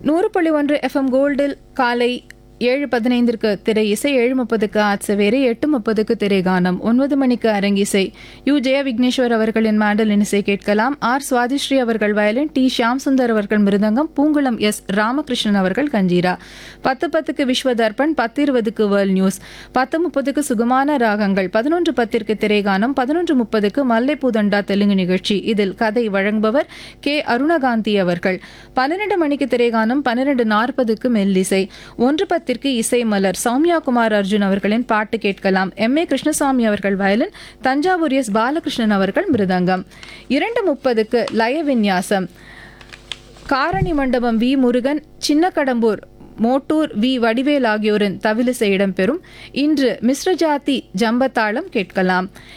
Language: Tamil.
நூறு புள்ளி ஒன்று எஃப்எம் கோல்டில் காலை ஏழு பதினைந்திற்கு திரை இசை ஏழு முப்பதுக்கு ஆட்சவேரி எட்டு முப்பதுக்கு திரை கானம் ஒன்பது மணிக்கு அரங்கிசை யு ஜெய விக்னேஸ்வர் அவர்களின் மாண்டலின் இசை கேட்கலாம் ஆர் சுவாதிஸ்ரீ அவர்கள் வயலின் டி ஷியாம் சுந்தர் அவர்கள் மிருதங்கம் பூங்குளம் எஸ் ராமகிருஷ்ணன் அவர்கள் கஞ்சீரா பத்து பத்துக்கு விஸ்வ தர்ப்பண் பத்து இருபதுக்கு வேர்ல்ட் நியூஸ் பத்து முப்பதுக்கு சுகமான ராகங்கள் பதினொன்று பத்திற்கு திரைகானம் பதினொன்று முப்பதுக்கு மல்லைப்பூதண்டா தெலுங்கு நிகழ்ச்சி இதில் கதை வழங்குபவர் கே அருணகாந்தி அவர்கள் பன்னிரண்டு மணிக்கு திரைகானம் பன்னிரண்டு நாற்பதுக்கு மெல்லிசை ஒன்று பத்திற்கு இசை மலர் சௌமியா குமார் அர்ஜுன் அவர்களின் பாட்டு கேட்கலாம் எம் ஏ கிருஷ்ணசாமி அவர்கள் வயலின் தஞ்சாவூர் எஸ் பாலகிருஷ்ணன் அவர்கள் மிருதங்கம் இரண்டு முப்பதுக்கு லய விந்யாசம் காரணி மண்டபம் வி முருகன் சின்னக்கடம்பூர் மோட்டூர் வி வடிவேல் ஆகியோரின் தவிலிசை இடம்பெறும் இன்று மிஸ்ர ஜாதி ஜம்பத்தாளம் கேட்கலாம்